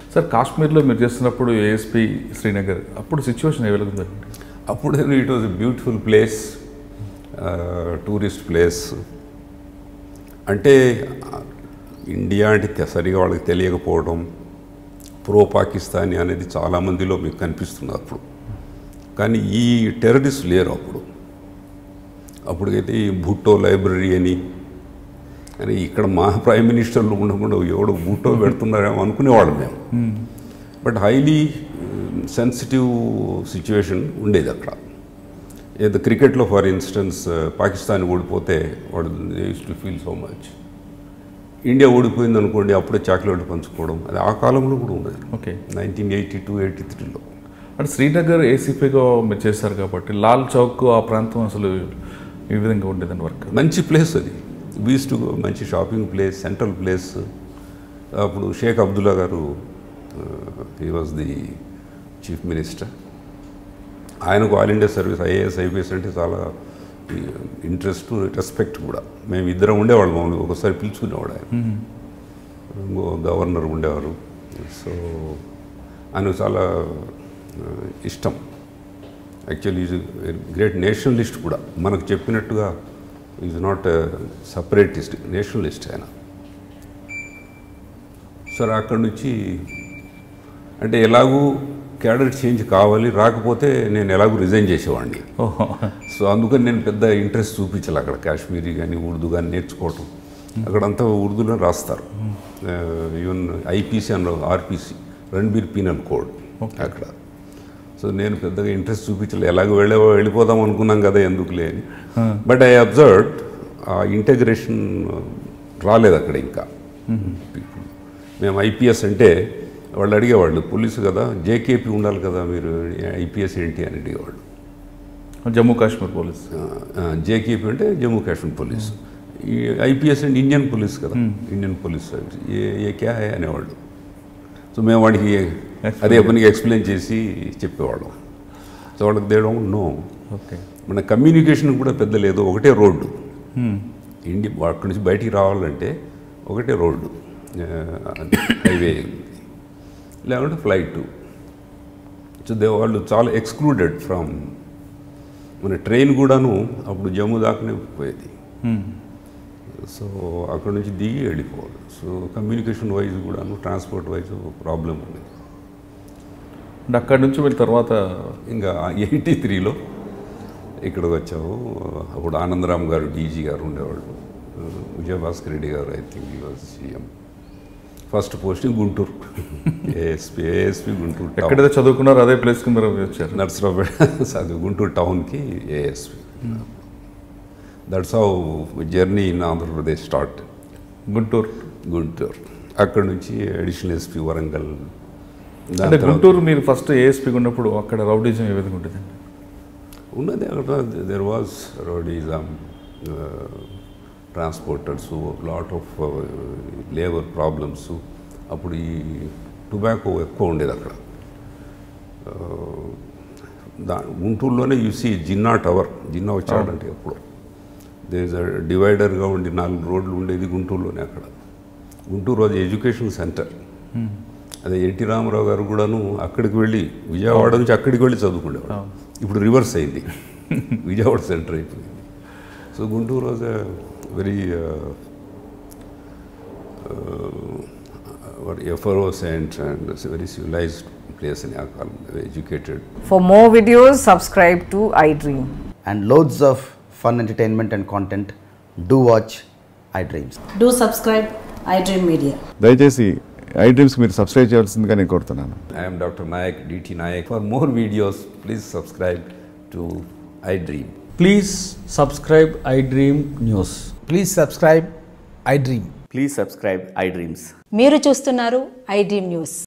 Sir కాశ్మీర్లో మీరు చేస్తున్నప్పుడు ఏఎస్పీ శ్రీనగర్ అప్పుడు సిచ్యువేషన్ ఏ విధంగా ఉందండి అప్పుడు it was beautiful place tourist place అంటే ఇండియా అంటే తె- సరిగా వాళ్ళకి తెలియకపోవడం ప్రో పాకిస్తానీ అనేది చాలామందిలో మీకు కనిపిస్తుంది అప్పుడు కానీ ఈ టెర్రరిస్ట్ లేరు అప్పుడు అప్పుడైతే ఈ భుట్టో లైబ్రరీ అని అని ఇక్కడ మా ప్రైమ్ మినిస్టర్లు ఉండకుండా ఎవడు భుట్టో పెడుతున్నారేమో అనుకునేవాళ్ళం మేము బట్ హైలీ సెన్సిటివ్ సిచ్యువేషన్ ఉండేది అక్కడ ఏదో క్రికెట్లో ఫర్ ఇన్స్టెన్స్ పాకిస్తాన్ ఓడిపోతే వాడు use to feel so much India ఓడిపోయింది అనుకోండి అప్పుడే చాక్లెట్ పంచుకోవడం అది ఆ కాలంలో కూడా ఉండేది okay nineteen eighty two eighty త్రీలో అంటే శ్రీనగర్ ఏసీపీగా మీరు చేశారు కాబట్టి లాల్ చౌక్ ఆ ప్రాంతం అసలు ఈ విధంగా ఉండేదండి వర్క్ మంచి ప్లేస్ అది బీస్ టు మంచి షాపింగ్ ప్లేస్ సెంట్రల్ ప్లేస్ అప్పుడు Sheikh Abdullah garu he was the chief minister ఆయనకు all India service IAS IPS అంటే చాలా ఇంట్రెస్ట్ రెస్పెక్ట్ కూడా మేము ఇద్దరం ఉండేవాళ్ళం మామూలుగా ఒకసారి పిలుచుకునేవాడు ఆయన ఇంకో గవర్నర్ ఉండేవారు సో ఆయనకు చాలా ఆ, ఇష్టం యాక్చువల్లీ ఈజ్ గ్రేట్ నేషనలిస్ట్ కూడా మనకు చెప్పినట్టుగా ఈజ్ నాట్ సపరేటిస్ట్ నేషనలిస్ట్ ఆయన సరే అక్కడి నుంచి అంటే ఎలాగూ క్యాడర్ చేంజ్ కావాలి రాకపోతే నేను ఎలాగూ రిజైన్ చేసేవాడిని ఓహో సో అందుకని నేను పెద్ద ఇంట్రెస్ట్ చూపించాలి అక్కడ కాశ్మీరీ కానీ ఉర్దూ కానీ నేర్చుకోవటం అక్కడంతా ఉర్దూలో రాస్తారు ఈవెన్ ఐపీసీ అన్న ఆర్పీసీ రణబీర్ పీనల్ కోడ్ అక్కడ సో నేను పెద్దగా ఇంట్రెస్ట్ చూపించలే ఎలాగో వెళ్ళే వెళ్ళిపోదాం అనుకున్నాం కదా ఎందుకులే అని బట్ ఐ అబ్జర్వ్డ్ ఆ ఇంటగ్రేషన్ రాలేదు అక్కడ ఇంకా people. మేము ఐపీఎస్ అంటే వాళ్ళు అడిగేవాళ్ళు పోలీసు కదా జేకేపీ ఉండాలి కదా మీరు ఐపీఎస్ ఏంటి అని అడిగేవాళ్ళు జమ్మూ కాశ్మీర్ పోలీస్ జేకేపీ అంటే జమ్మూ కాశ్మీర్ పోలీస్ ఈ ఐపీఎస్ అంటే ఇండియన్ పోలీస్ కదా ఇండియన్ పోలీస్ సర్వీస్ ఏ ఏ క్యా హై అనేవాళ్ళు సో మేము వాడికి అదే పనికి ఎక్స్ప్లెయిన్ చేసి చెప్పేవాళ్ళం సో వాళ్ళకి దేడం నో ఓకే మన కమ్యూనికేషన్ కూడా పెద్ద లేదు ఒకటే రోడ్డు ఇండియా అక్కడి నుంచి బయటికి రావాలంటే ఒకటే రోడ్డు హైవే లేకుంటే ఫ్లైట్ సో దే వాళ్ళు చాలా ఎక్స్క్లూడెడ్ ఫ్రమ్ మన ట్రైన్ కూడాను అప్పుడు జమ్మూ దాకానే పోయేది సో అక్కడ నుంచి దిగి వెళ్ళిపోవాలి సో కమ్యూనికేషన్ వైజ్ కూడాను ట్రాన్స్పోర్ట్ వైజ్ ప్రాబ్లం ఉంది అంటే అక్కడి నుంచి మీరు తర్వాత ఇంకా ఎయిటీ త్రీలో ఇక్కడికి వచ్చాము అప్పుడు ఆనందరామ్ గారు డీజీ గారు ఉండేవాళ్ళు Vijayabhaskar Reddy garu I think he was CM first posting Guntur ASP ASP Guntur town ఎక్కడైతే చదువుకున్నారో అదే ప్లేస్కి మీరు వచ్చారు నర్సరావుపేట అది గుంటూరు టౌన్కి ASP that's how journey in Andhra Pradesh start Guntur Guntur అక్కడ నుంచి అడిషనల్ ఎస్పీ వరంగల్ దాని అంటే తర్వాత- గుంటూరు మీరు ఫస్ట్ ఏఎస్పీగా ఉన్నప్పుడు అక్కడ రౌడీజం ఏ విధంగా ఉంటుందండి ఉన్నది అక్కడ there was rowdyism transporters lot of labour problems అప్పుడు ఈ టొబాకో ఎక్కువ ఉండేది అక్కడ Uh, దా గుంటూరులోనే యూసి జిన్నా టవర్ జిన్నా వచ్చాడంటే ఎప్పుడు దేస్ డివైడర్గా ఉండి నాలుగు రోడ్లు ఉండేది గుంటూరులోనే అక్కడ గుంటూరు అది ఎడ్యుకేషన్ సెంటర్ అదే ఎన్టీ రామారావు గారు కూడాను అక్కడికి వెళ్ళి విజయవాడ నుంచి అక్కడికి వెళ్ళి చదువుకునేవాడు ఇప్పుడు రివర్స్ అయింది విజయవాడ సెంటర్ అయిపోయింది సో గుంటూరు వాజ్ వెరీ ఎఫరోస్ and and very civilised place అని ఆ కాలం educated For more videos, subscribe to iDream. and loads of fun entertainment and content, do watch iDreams. Do subscribe iDream Media. దయచేసి iDreams మీరు subscribe చేయాల్సిందిగా నేను కోరుతున్నాను I'm doctor Nayak DT Nayak for more videos please subscribe to iDream Please subscribe iDream News. Please subscribe iDream. Please subscribe iDreams. మీరు చూస్తున్నారు iDream News.